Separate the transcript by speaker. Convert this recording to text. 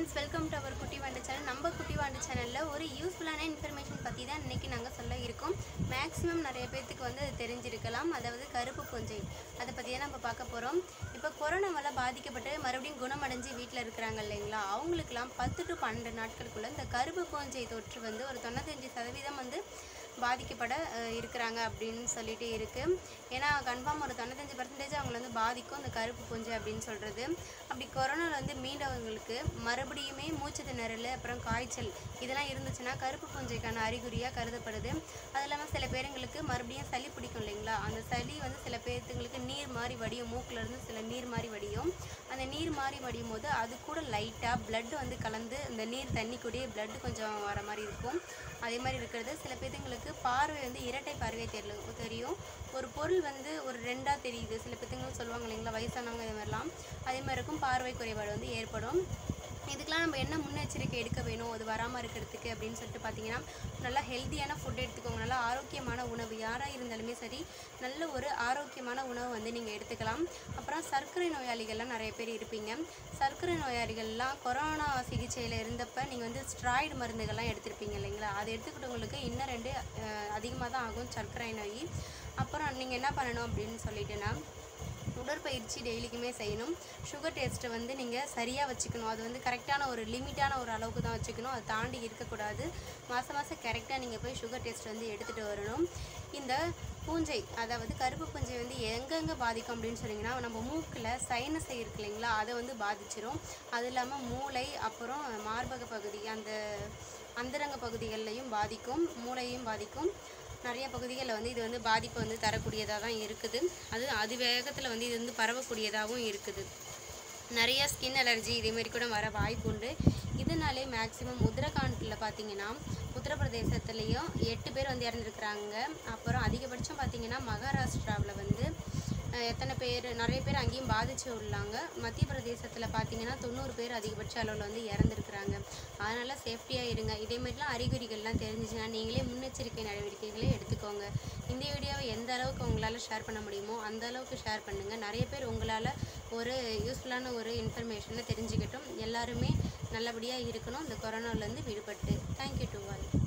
Speaker 1: friends welcome to our குட்டி வாண்டு channel நம்ம குட்டி வாண்டு சேனலில் ஒரு யூஸ்ஃபுல்லான இன்ஃபர்மேஷன் பற்றி தான் இன்றைக்கி நாங்கள் சொல்ல இருக்கோம் மேக்ஸிமம் நிறைய பேர்த்துக்கு வந்து அது தெரிஞ்சிருக்கலாம் அதாவது கருப்பு பூஞ்சை அதை பற்றி தான் நம்ம பார்க்க போகிறோம் இப்போ கொரோனாவால் பாதிக்கப்பட்டு மறுபடியும் குணமடைஞ்சு வீட்டில் இருக்கிறாங்க இல்லைங்களா அவங்களுக்குலாம் பத்து டு பன்னெண்டு நாட்களுக்குள்ள இந்த கருப்பு பூஞ்சை தொற்று வந்து ஒரு தொண்ணூத்தஞ்சு சதவீதம் வந்து பாதிக்கப்பட அஹ், இருக்கிறாங்க அப்படின்னு சொல்லிட்டு இருக்குது ஏன்னா கன்ஃபார்ம் ஒரு தொண்ணூத்தஞ்சு பர்சன்டேஜ் அவங்கள வந்து பாதிக்கும் இந்த கருப்பு பூஞ்சை அப்படின்னு சொல்கிறது அப்படி கொரோனாவில் வந்து மீண்டவங்களுக்கு மறுபடியுமே மூச்சு திணறல் அப்புறம் காய்ச்சல் இதெல்லாம் இருந்துச்சுன்னா கருப்பு பூஞ்சைக்கான அறிகுறியாக கருதப்படுது அது இல்லாமல் சில பேருங்களுக்கு மறுபடியும் சளி பிடிக்கும் இல்லைங்களா அந்த சளி வந்து சில பேர்த்துங்களுக்கு நீர் மாதிரி வடியும் மூக்குல இருந்து சில நீர் மாதிரி வடியும் அந்த நீர் மாதிரி வடியும் போது அது கூட லைட்டாக blood வந்து கலந்து இந்த நீர் தண்ணி கூடயே blood கொஞ்சம் வர மாதிரி இருக்கும் அதே மாதிரி இருக்கிறது சில பேர்த்துங்களுக்கு பார்வை வந்து இரட்டை பார்வை தெரியல தெரியும் ஒரு பொருள் வந்து ஒரு ரெண்டாக தெரியுது சில பேர்த்துங்களுக்கு சொல்லுவாங்க இல்லைங்களா வயசானவங்க இது மாதிரிலாம் அதே மாதிரி இருக்கும் பார்வை குறைபாடு வந்து ஏற்படும் இதுக்கெலாம் நம்ம என்ன முன்னெச்சரிக்கை எடுக்க வேணும் அது வராமல் இருக்கிறதுக்கு அப்படின்னு சொல்லிட்டு பார்த்தீங்கன்னா நல்லா ஹெல்த்தியான ஃபுட் எடுத்துக்கோங்க நல்லா ஆரோக்கியமான உணவு யாராக இருந்தாலுமே சரி நல்ல ஒரு ஆரோக்கியமான உணவு வந்து நீங்கள் எடுத்துக்கலாம் அப்புறம் சர்க்கரை நோயாளிகள்லாம் நிறைய பேர் இருப்பீங்க சர்க்கரை நோயாளிகள்லாம் கொரோனா சிகிச்சையில் இருந்தப்ப நீங்கள் வந்து ஸ்ட்ராய்டு மருந்துகள்லாம் எடுத்திருப்பீங்க இல்லைங்களா அதை எடுத்துக்கிட்டவங்களுக்கு இன்னும் ரெண்டு அதிகமாக தான் ஆகும் சர்க்கரை நோய் அப்புறம் நீங்கள் என்ன பண்ணணும் அப்படின்னு சொல்லிட்டுன்னா உடற்பயிற்சி டெய்லிக்குமே செய்யணும் சுகர் டேஸ்ட்டை வந்து நீங்கள் சரியாக வச்சுக்கணும் அது வந்து கரெக்டான ஒரு லிமிட்டான ஒரு அளவுக்கு தான் வச்சுக்கணும் அதை தாண்டி இருக்கக்கூடாது மாதம் மாதம் கரெக்டாக நீங்கள் போய் சுகர் டெஸ்ட் வந்து எடுத்துகிட்டு வரணும் இந்த பூஞ்சை அதாவது கருப்பு பூஞ்சை வந்து எங்கெங்கே பாதிக்கும் அப்படின்னு சொன்னீங்கன்னா நம்ம மூக்கில் சைனஸை இருக்கு இல்லைங்களா அதை வந்து பாதிச்சிரும் அது இல்லாமல் மூளை அப்புறம் மார்பக பகுதி அந்த அந்தரங்க பகுதிகள்லையும் பாதிக்கும் மூளையும் பாதிக்கும் நிறைய பகுதிகளில் வந்து இது வந்து பாதிப்பை வந்து தரக்கூடியதாக தான் இருக்குது அது அது வேகத்தில் வந்து இது வந்து பரவக்கூடியதாகவும் இருக்குது நிறைய ஸ்கின் அலர்ஜி இதேமாரி கூட வர வாய்ப்பு உண்டு இதனாலே மேக்ஸிமம் உத்தரகாண்டில் பார்த்தீங்கன்னா உத்தரப்பிரதேசத்துலேயும் எட்டு பேர் வந்து இறந்துருக்குறாங்க அப்புறம் அதிகபட்சம் பார்த்தீங்கன்னா மகாராஷ்டிராவில் வந்து அஹ், எத்தனை பேர் நிறைய பேர் அங்கேயும் பாதிச்சு உள்ளாங்க மத்திய பிரதேசத்தில் பார்த்தீங்கன்னா தொண்ணூறு பேர் அதிகபட்ச அளவில் வந்து இறந்துருக்குறாங்க அதனால் சேஃப்டியாக இருங்க இதேமாரிலாம் அறிகுறிகள்லாம் தெரிஞ்சிச்சுன்னா நீங்களே முன்னெச்சரிக்கை நடவடிக்கைகளை எடுத்துக்கோங்க இந்த வீடியோவை எந்த அளவுக்கு உங்களால் ஷேர் பண்ண முடியுமோ அந்த அளவுக்கு ஷேர் பண்ணுங்கள் நிறைய பேர் உங்களால் ஒரு யூஸ்ஃபுல்லான ஒரு இன்ஃபர்மேஷனை தெரிஞ்சுக்கட்டும் எல்லாருமே நல்லபடியாக இருக்கணும் இந்த கொரோனாவிலேருந்து விடுபட்டு தேங்க்யூ டு ஆல்